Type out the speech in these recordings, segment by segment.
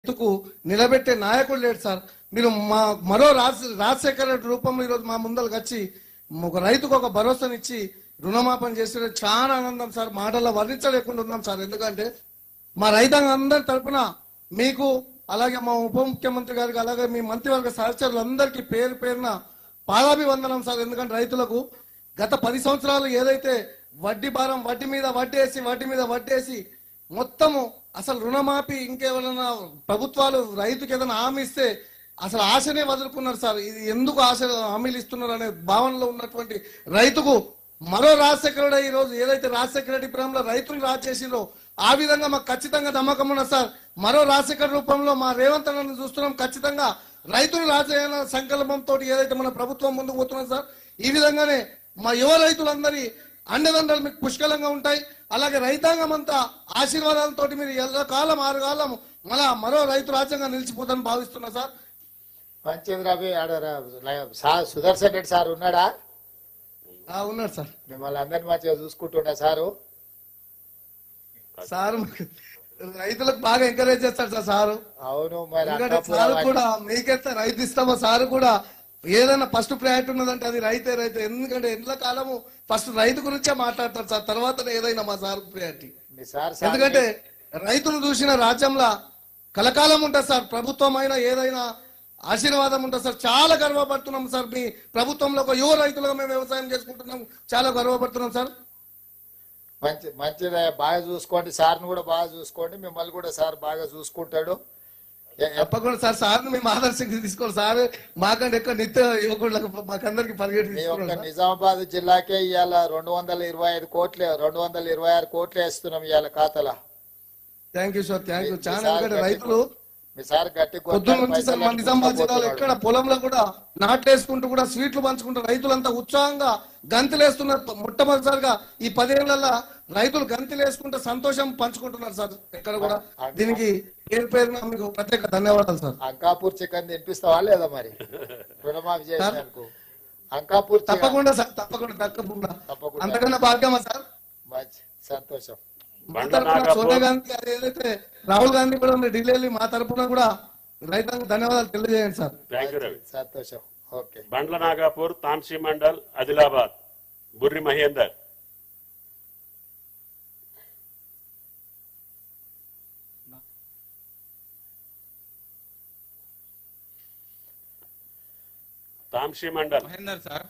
రైతుకు నిలబెట్టే నాయకుడు లేడు సార్ మీరు మా మరో రాజ రాజశేఖర రెడ్డి రూపంలో ఈరోజు మా ముందరకు వచ్చి ఒక రైతుకు ఒక భరోసానిచ్చి రుణమాపన చేసిన చాలా ఆనందం సార్ మాటల్లో వర్ణించలేకుండా ఉన్నాం సార్ ఎందుకంటే మా రైతాంగం అందరి తరపున మీకు అలాగే మా ఉప ముఖ్యమంత్రి గారికి అలాగే మీ మంత్రివర్గ సహచరులందరికీ పేరు పేరున పాదాభివందనం సార్ ఎందుకంటే రైతులకు గత పది సంవత్సరాలు ఏదైతే వడ్డీ భారం వడ్డీ మీద వడ్డేసి వడ్డీ మీద వడ్డేసి మొత్తము అసలు రుణమాఫీ ఇంకేమైనా ప్రభుత్వాలు రైతుకి ఏదైనా హామీ ఇస్తే అసలు ఆశనే వదులుకున్నారు సార్ ఇది ఎందుకు ఆశ హామీలు ఇస్తున్నారు అనే భావనలో ఉన్నటువంటి రైతుకు మరో రాజశేఖర రెడ్డి ఈ రోజు ఏదైతే రాజశేఖర రెడ్డి ప్రేమలో రైతులు రాజ్ చేసిందో ఆ విధంగా మాకు ఖచ్చితంగా నమ్మకం ఉన్నది సార్ మరో రాజశేఖర రూపంలో మా రేవంత్ అన్నను చూస్తున్నాం ఖచ్చితంగా రైతులు రాజయ్య సంకల్పంతో ఏదైతే మన ప్రభుత్వం ముందుకు పోతున్నది సార్ ఈ విధంగానే మా యువ రైతులందరి అండదండలు మీకు పుష్కలంగా ఉంటాయి అలాగే రైతాంగం అంతా ఆశీర్వాదాలతో మీరు ఎల్లకాలం ఆరు కాలం మళ్ళా మరో రైతు రాజ్యంగా నిలిచిపోతానని భావిస్తున్నా సార్ మంచిది రవి ఆడ ర- సార్ సుదర్శన్ రెడ్డి సార్ ఉన్నాడా ఆ, ఉన్నాడు సార్ మిమ్మల్ని అందరిని మంచిగా చూసుకుంటున్నా సారు సార్ మాకు రైతులకు బాగా ఎంకరేజ్ చేస్తాడు సార్ సారు అవును మరి ఎందుకంటే అక్కాపురం సార్ వాటి- కూడా మీకెంత రైతు ఇస్తామో సార్ కూడా ఏదైనా ఫస్ట్ ప్రయారిటీ ఉన్నదంటే అది రైతే రైతు ఎందుకంటే ఎండ్ల కాలము ఫస్ట్ రైతు గురించే మాట్లాడతారు సార్ తర్వాత ఏదైనా మా సార్ ప్రయారిటీ మీ సార్ సార్ ఎందుకంటే రైతులు చూసిన రాజ్యంలో కలకాలం ఉంటుంది సార్ ప్రభుత్వం అయినా ఏదైనా ఆశీర్వాదం ఉంటుంది సార్ చాలా గర్వపడుతున్నాం సార్ మీ ప్రభుత్వంలో ఒక యువ రైతులుగా మేము వ్యవసాయం చేసుకుంటున్నాం చాలా గర్వపడుతున్నాం సార్ మంచి మంచిదే బాగా చూసుకోండి సార్ని కూడా బాగా చూసుకోండి మిమ్మల్ని కూడా సార్ బాగా చూసుకుంటాడు ఎ- ఎ- తప్పకుండా సార్ సార్ మేము ఆదర్శంగా తీసుకోవాలి సార్ మాకంటే ఎక్కువ నిత్య యువకులకు మాకందరికి పరిగెట్టి మీ యొక్క తీసుకున్నాం సార్. నిజామాబాద్ జిల్లాకే ఇవాళ రెండు వందల ఇరవై ఐదు కోట్లు రెండు వందల ఇరవై ఆరు కోట్లు వేస్తున్నాం ఇవాళ ఖాతాలో thank you sir thank you మీ చాలా సార్ ఎందుకంటే గట్టి రైతులు మీ సార్ గట్టి పొద్దున్న కొట్టాడు, నుంచి సార్ పైసలు మన నిజామాబాద్ జిల్లాలో పోతున్నాడు. ఎక్కడ పొలంలో కూడా నాటేసుకుంటూ కూడా స్వీట్లు పంచుకుంటూ రైతులంతా ఉత్సాహంగా గంతులేస్తున్నారు మొట్టమొదటిసారిగా ఈ పదేళ్లలో రైతులు గంతులేసుకుంటూ సంతోషం పంచుకుంటున్నారు సార్ ఎక్కడ కూడా దీనికి పేరు పేరున మీకు ప్రత్యేక ధన్యవాదాలు సార్ అంకాపూర్ చికెన్ తినిపిస్తావా లేదా మరి రుణమాఫీ చేసినందుకు అంకాపూర్ చికెన్ తప్పకుండా సార్ తప్పకుండా తప్పకుండా తప్పకుండా. అంతకన్నా భాగ్యమా సార్ మంచి సంతోషం మా బండ తరపున నాగపూర్. సోనియా గాంధీ గారు ఏదైతే రాహుల్ గాంధీ కూడా ఉంది ఢిల్లీ మా తరపున కూడా రైతాంగ ధన్యవాదాలు తెలియజేయండి సార్ థ్యాంక్ యూ రవి సంతోషం okay Bandla Nagapur Tamsi mandal Adilabad Burri Mahender Tamsi mandal Mahender sir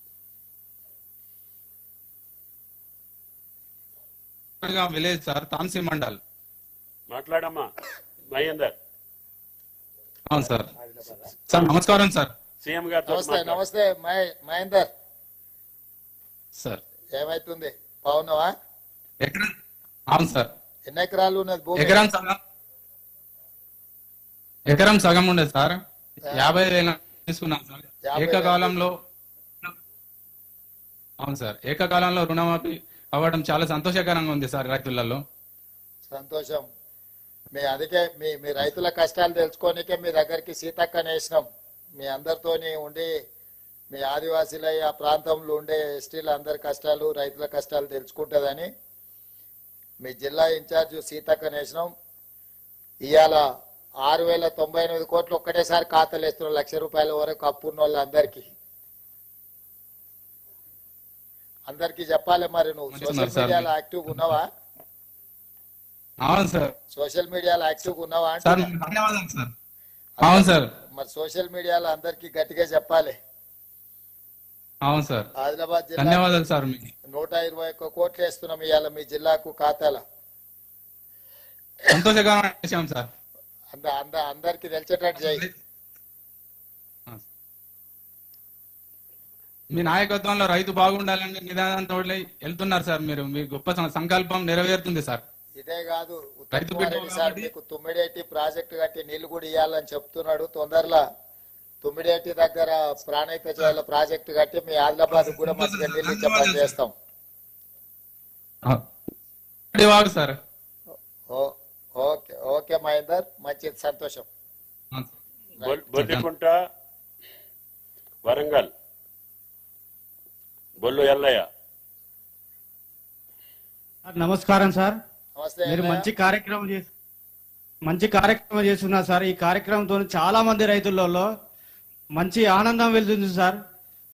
village sir Tamsi mandal మాట్లాడమ్మా మహేందర్ అవును సార్ సార్ నమస్కారం సార్ సీఎం గారితో నమస్తే మాట్లాడు. నమస్తే మహే- మహేందర్ సార్ ఏమైతుంది బాగున్నావా ఎక్కడ అవును సార్ ఎన్ని ఎకరాలు ఉన్నది భూమి ఎకరం సగం ఎకరం సగం ఉండేది సార్ యాభై వేల తీసుకున్నాం సార్ యాభై ఏకకాలంలో అవును సార్ ఏకకాలంలో రుణమాఫీ అవ్వడం చాలా సంతోషకరంగా ఉంది సార్ రైతులలో సంతోషం మీ అందుకే మీ మీ రైతుల కష్టాలు తెలుసుకోనికే మీ దగ్గరికి సీతక్కని వేసినాం మీ అందరితోని ఉండి మీ ఆదివాసీల ఆ ప్రాంతంలో ఉండే ఎస్టీల అందరి కష్టాలు రైతుల కష్టాలు తెలుసుకుంటుందని మీ జిల్లా ఇన్ఛార్జ్ సీతక్కని వేసినాం ఇవాళ ఆరు వేల తొంభై ఎనిమిది కోట్లు ఒక్కటేసారి ఖాతాలు వేస్తున్నాం లక్ష రూపాయల వరకు అప్పున్న వాళ్ళందరికీ అందరికీ చెప్పాలి మరి నువ్వు మంచిగా సోషల్ ఉన్నారు సార్ మీడియాలో యాక్టివ్ ఉన్నావా అవును సార్ సోషల్ మీడియాలో యాక్టివ్ ఉన్నావా సార్ అంటే మీకు ధన్యవాదాలు సార్ అవును సార్ మరి సోషల్ మీడియాలో అందరికి గట్టిగా చెప్పాలి అవును సార్ ఆదిలాబాద్ జిల్లా ధన్యవాదాలు సార్ మీకు నూట ఇరవై ఒక్క కోట్లు వేస్తున్నాం ఇవాళ మీ జిల్లాకు ఖాతాల సంతోషకరమైన విషయం సార్ అంద అంద అందరికి తెలిసేటట్టు చేయి మీ నాయకత్వంలో రైతు బాగుండాలని నిదానంతో వెళ్తున్నారు సార్ మీరు మీ గొప్ప సం- సంకల్పం నెరవేరుతుంది సార్ ఇదే కాదు రైతు ఉత్తమారెడ్డి బిడ్డ సార్ కాబట్టి- మీకు తుమ్మిడేటి ప్రాజెక్టు కట్టి నీళ్లు కూడా ఇవ్వాలని చెప్తున్నాడు తొందరలో తుమ్మిడేటి దగ్గర ప్రాణహిత చేయాల ప్రాజెక్టు కట్టి మీ ఆదిలాబాద్ కూడా మంచిగా నీళ్లు ఇచ్చే పని చేస్తాం వాడు సార్ ఓ- ఓకే ఓకే మహేందర్ మంచిది సంతోషం అవును సార్. బొల్- బొల్లికుంట వరంగల్ బొల్లు ఎల్లయ్య సార్, నమస్కారం సార్ నమస్తే మీరు అన్నయ్య. మంచి కార్యక్రమం చేసి మంచి కార్యక్రమం చేస్తున్నారు సార్ ఈ కార్యక్రమంతో చాలా మంది రైతులలో మంచి ఆనందం వెళ్తుంది సార్